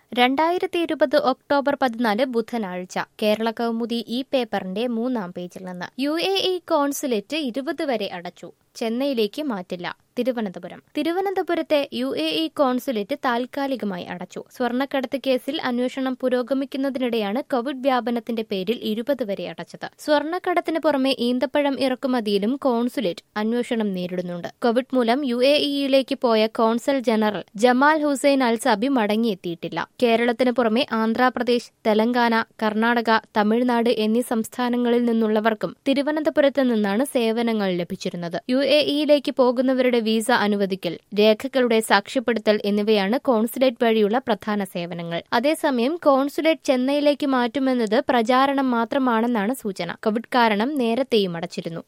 രണ്ടായിരത്തി ഇരുപത് ഒക്ടോബർ പതിനാല് ബുധനാഴ്ച കേരള കൗമുദി ഈ പേപ്പറിന്റെ മൂന്നാം പേജിൽ നിന്ന് യു എ ഇ കോൺസുലേറ്റ് ഇരുപത് വരെ അടച്ചു ചെന്നൈയിലേക്ക് മാറ്റില്ല തിരുവനന്തപുരം തിരുവനന്തപുരത്തെ യു എ ഇ കോൺസുലേറ്റ് താൽക്കാലികമായി അടച്ചു സ്വർണ്ണക്കടത്ത് കേസിൽ അന്വേഷണം പുരോഗമിക്കുന്നതിനിടെയാണ് കോവിഡ് വ്യാപനത്തിന്റെ പേരിൽ ഇരുപത് വരെ അടച്ചത് സ്വർണ്ണക്കടത്തിന് പുറമെ ഈന്തപ്പഴം ഇറക്കുമതിയിലും കോൺസുലേറ്റ് അന്വേഷണം നേരിടുന്നുണ്ട് കോവിഡ് മൂലം യു എ ഇയിലേക്ക് പോയ consul general Jamal Hussain Alsabi മടങ്ങിയെത്തിയിട്ടില്ല കേരളത്തിന് പുറമെ ആന്ധ്രാപ്രദേശ് തെലങ്കാന കർണാടക തമിഴ്നാട് എന്നീ സംസ്ഥാനങ്ങളിൽ നിന്നുള്ളവർക്കും തിരുവനന്തപുരത്ത് നിന്നാണ് സേവനങ്ങൾ ലഭിച്ചിരുന്നത് യു എ ഇയിലേക്ക് പോകുന്നവരുടെ വീസ അനുവദിക്കൽ രേഖകളുടെ സാക്ഷ്യപ്പെടുത്തൽ എന്നിവയാണ് കോൺസുലേറ്റ് വഴിയുള്ള പ്രധാന സേവനങ്ങൾ അതേസമയം കോൺസുലേറ്റ് ചെന്നൈയിലേക്ക് മാറ്റുമെന്നത് പ്രചാരണം മാത്രമാണെന്നാണ് സൂചന കോവിഡ് കാരണം നേരത്തെയും അടച്ചിരുന്നു